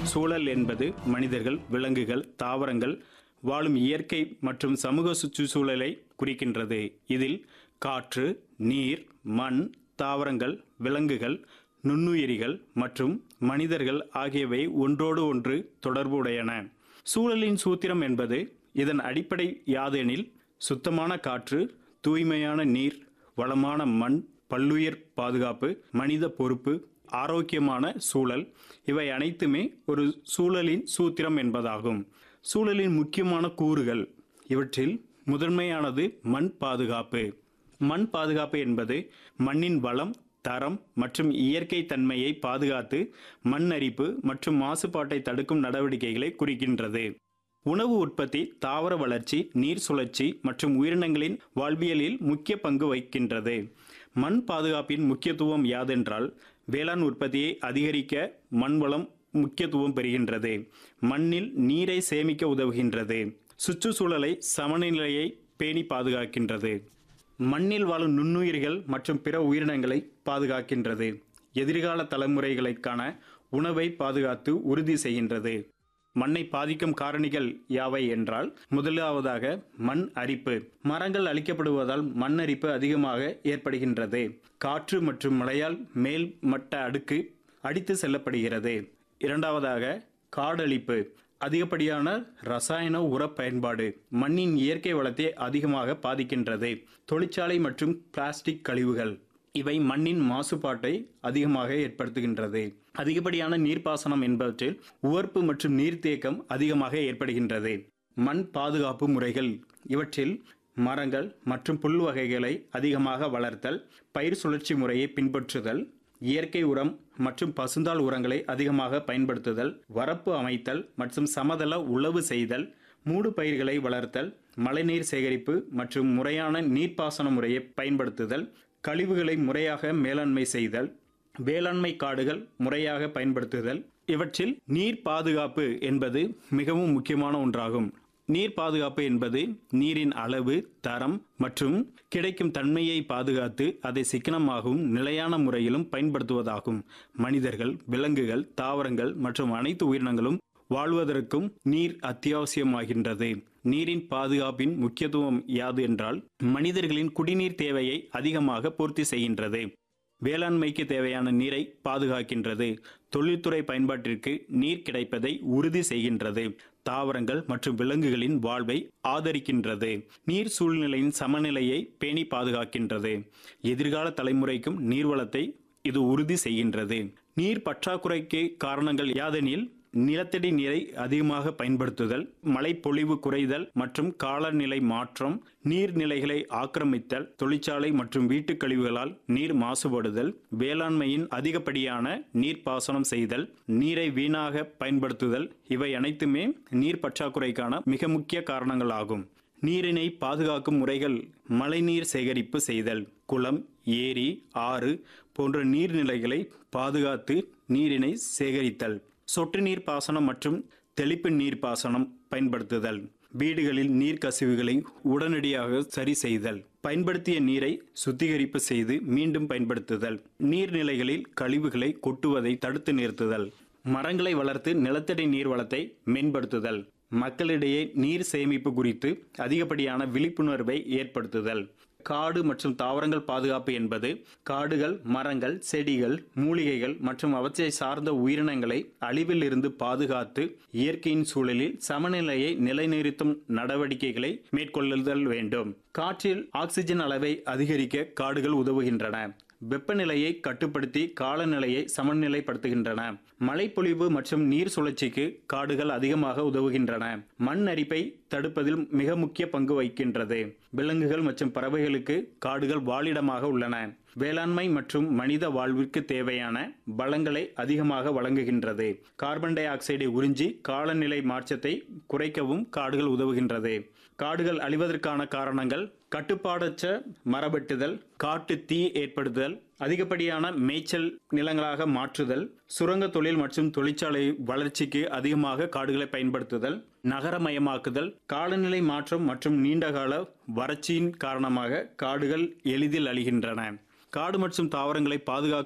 சூழல் என்பது மனிதர்கள் விலங்குகள் தாவரங்கள் வாழும் இயற்கை மற்றும் சமூக சுற்றுச்சூழலை குறிக்கின்றது இதில் காற்று நீர் மண் தாவரங்கள் விலங்குகள் நுண்ணுயிரிகள் மற்றும் மனிதர்கள் ஆகியவை ஒன்றோடு ஒன்று தொடர்புடையன சூழலின் சூத்திரம் என்பது இதன் அடிப்படை யாதெனில் சுத்தமான காற்று தூய்மையான நீர் வளமான மண் பல்லுயிர் பாதுகாப்பு மனித பொறுப்பு ஆரோக்கியமான சூழல் இவை அனைத்துமே ஒரு சூழலின் சூத்திரம் என்பதாகும் சூழலின் முக்கியமான கூறுகள் இவற்றில் முதன்மையானது மண் பாதுகாப்பு மண் பாதுகாப்பு என்பது மண்ணின் வளம் தரம் மற்றும் இயற்கை தன்மையை பாதுகாத்து மண் அரிப்பு மற்றும் மாசுபாட்டை தடுக்கும் நடவடிக்கைகளை குறிக்கின்றது உணவு உற்பத்தி தாவர வளர்ச்சி நீர் சுழற்சி மற்றும் உயிரினங்களின் வாழ்வியலில் முக்கிய பங்கு வகிக்கின்றது மண் பாதுகாப்பின் முக்கியத்துவம் யாதென்றால் வேளாண் உற்பத்தியை அதிகரிக்க மண் வளம் முக்கியத்துவம் பெறுகின்றது மண்ணில் நீரை சேமிக்க உதவுகின்றது சுற்றுச்சூழலை சமநிலையை பேணி பாதுகாக்கின்றது மண்ணில் வாழும் நுண்ணுயிர்கள் மற்றும் பிற உயிரினங்களை பாதுகாக்கின்றது எதிர்கால தலைமுறைகளுக்கான உணவை பாதுகாத்து உறுதி செய்கின்றது மண்ணை பாதிக்கும் காரணிகள் யாவை என்றால் முதலாவதாக மண் அரிப்பு மரங்கள் அழிக்கப்படுவதால் மண் அரிப்பு அதிகமாக ஏற்படுகின்றது காற்று மற்றும் மழையால் மேல் மட்ட அடுக்கு அடித்து செல்லப்படுகிறது இரண்டாவதாக காடழிப்பு அதிகப்படியான ரசாயன உர பயன்பாடு மண்ணின் இயற்கை வளத்தை அதிகமாக பாதிக்கின்றது தொழிற்சாலை மற்றும் பிளாஸ்டிக் கழிவுகள் இவை மண்ணின் மாசுபாட்டை அதிகமாக ஏற்படுத்துகின்றது அதிகப்படியான நீர்ப்பாசனம் என்பவற்றில் உவர்ப்பு மற்றும் நீர்த்தேக்கம் அதிகமாக ஏற்படுகின்றது மண் பாதுகாப்பு முறைகள் இவற்றில் மரங்கள் மற்றும் புல் வகைகளை அதிகமாக வளர்த்தல் பயிர் சுழற்சி முறையை பின்பற்றுதல் இயற்கை உரம் மற்றும் பசுந்தாள் உரங்களை அதிகமாக பயன்படுத்துதல் வரப்பு அமைத்தல் மற்றும் சமதள உழவு செய்தல் மூடு பயிர்களை வளர்த்தல் மழைநீர் சேகரிப்பு மற்றும் முறையான நீர்ப்பாசன முறையை பயன்படுத்துதல் கழிவுகளை முறையாக மேலாண்மை செய்தல் வேளாண்மை காடுகள் முறையாக பயன்படுத்துதல் இவற்றில் நீர் பாதுகாப்பு என்பது மிகவும் முக்கியமான ஒன்றாகும் நீர் பாதுகாப்பு என்பது நீரின் அளவு தரம் மற்றும் கிடைக்கும் தன்மையை பாதுகாத்து அதை சிக்கனமாகவும் நிலையான முறையிலும் பயன்படுத்துவதாகும் மனிதர்கள் விலங்குகள் தாவரங்கள் மற்றும் அனைத்து உயிரினங்களும் வாழ்வதற்கும் நீர் அத்தியாவசியமாகின்றது நீரின் பாதுகாப்பின் முக்கியத்துவம் யாது என்றால் மனிதர்களின் குடிநீர் தேவையை அதிகமாக பூர்த்தி செய்கின்றது வேளாண்மைக்கு தேவையான நீரை பாதுகாக்கின்றது தொழில்துறை பயன்பாட்டிற்கு நீர் கிடைப்பதை உறுதி செய்கின்றது தாவரங்கள் மற்றும் விலங்குகளின் வாழ்வை ஆதரிக்கின்றது நீர் சூழ்நிலையின் சமநிலையை பேணி பாதுகாக்கின்றது எதிர்கால தலைமுறைக்கும் நீர்வளத்தை இது உறுதி செய்கின்றது நீர் பற்றாக்குறைக்கு காரணங்கள் யாதெனில் நிலத்தடி நீரை அதிகமாக பயன்படுத்துதல் மழைப்பொழிவு குறைதல் மற்றும் காலநிலை மாற்றம் நீர்நிலைகளை ஆக்கிரமித்தல் தொழிற்சாலை மற்றும் வீட்டுக் கழிவுகளால் நீர் மாசுபடுதல் வேளாண்மையின் அதிகப்படியான நீர்ப்பாசனம் செய்தல் நீரை வீணாக பயன்படுத்துதல் இவை அனைத்துமே நீர் பற்றாக்குறைக்கான மிக முக்கிய காரணங்களாகும் நீரினை பாதுகாக்கும் முறைகள் மழைநீர் சேகரிப்பு செய்தல் குளம் ஏரி ஆறு போன்ற நீர்நிலைகளை பாதுகாத்து நீரினை சேகரித்தல் சொட்டு நீர் பாசனம் மற்றும் தெளிப்பு நீர் பாசனம் பயன்படுத்துதல் வீடுகளில் நீர் கசிவுகளை உடனடியாக சரி செய்தல் பயன்படுத்திய நீரை சுத்திகரிப்பு செய்து மீண்டும் பயன்படுத்துதல் நீர்நிலைகளில் கழிவுகளை கொட்டுவதை தடுத்து நிறுத்துதல் மரங்களை வளர்த்து நிலத்தடி நீர் வளத்தை மேம்படுத்துதல் மக்களிடையே நீர் சேமிப்பு குறித்து அதிகப்படியான விழிப்புணர்வை ஏற்படுத்துதல் காடு மற்றும் தாவரங்கள் பாதுகாப்பு என்பது காடுகள் மரங்கள் செடிகள் மூலிகைகள் மற்றும் அவற்றை சார்ந்த உயிரினங்களை அழிவில் இருந்து பாதுகாத்து இயற்கையின் சூழலில் சமநிலையை நிலைநிறுத்தும் நடவடிக்கைகளை மேற்கொள்ளுதல் வேண்டும் காற்றில் ஆக்சிஜன் அளவை அதிகரிக்க காடுகள் உதவுகின்றன வெப்பநிலையை கட்டுப்படுத்தி காலநிலையை சமநிலைப்படுத்துகின்றன மழைப்பொழிவு மற்றும் நீர் சுழற்சிக்கு காடுகள் அதிகமாக உதவுகின்றன மண் அரிப்பை தடுப்பதில் மிக முக்கிய பங்கு வகிக்கின்றது விலங்குகள் மற்றும் பறவைகளுக்கு காடுகள் வாழிடமாக உள்ளன வேளாண்மை மற்றும் மனித வாழ்விற்கு தேவையான வளங்களை அதிகமாக வழங்குகின்றது கார்பன் டை ஆக்சைடை உறிஞ்சி காலநிலை மாற்றத்தை குறைக்கவும் காடுகள் உதவுகின்றது காடுகள் அழிவதற்கான காரணங்கள் கட்டுப்பாடற்ற மரபெட்டுதல் காட்டு தீ ஏற்படுதல் அதிகப்படியான மேய்ச்சல் நிலங்களாக மாற்றுதல் சுரங்க தொழில் மற்றும் தொழிற்சாலை வளர்ச்சிக்கு அதிகமாக காடுகளை பயன்படுத்துதல் நகரமயமாக்குதல் காலநிலை மாற்றம் மற்றும் நீண்டகால வறட்சியின் காரணமாக காடுகள் எளிதில் அழிகின்றன காடு மற்றும் தாவரங்களை பாதுகாக்க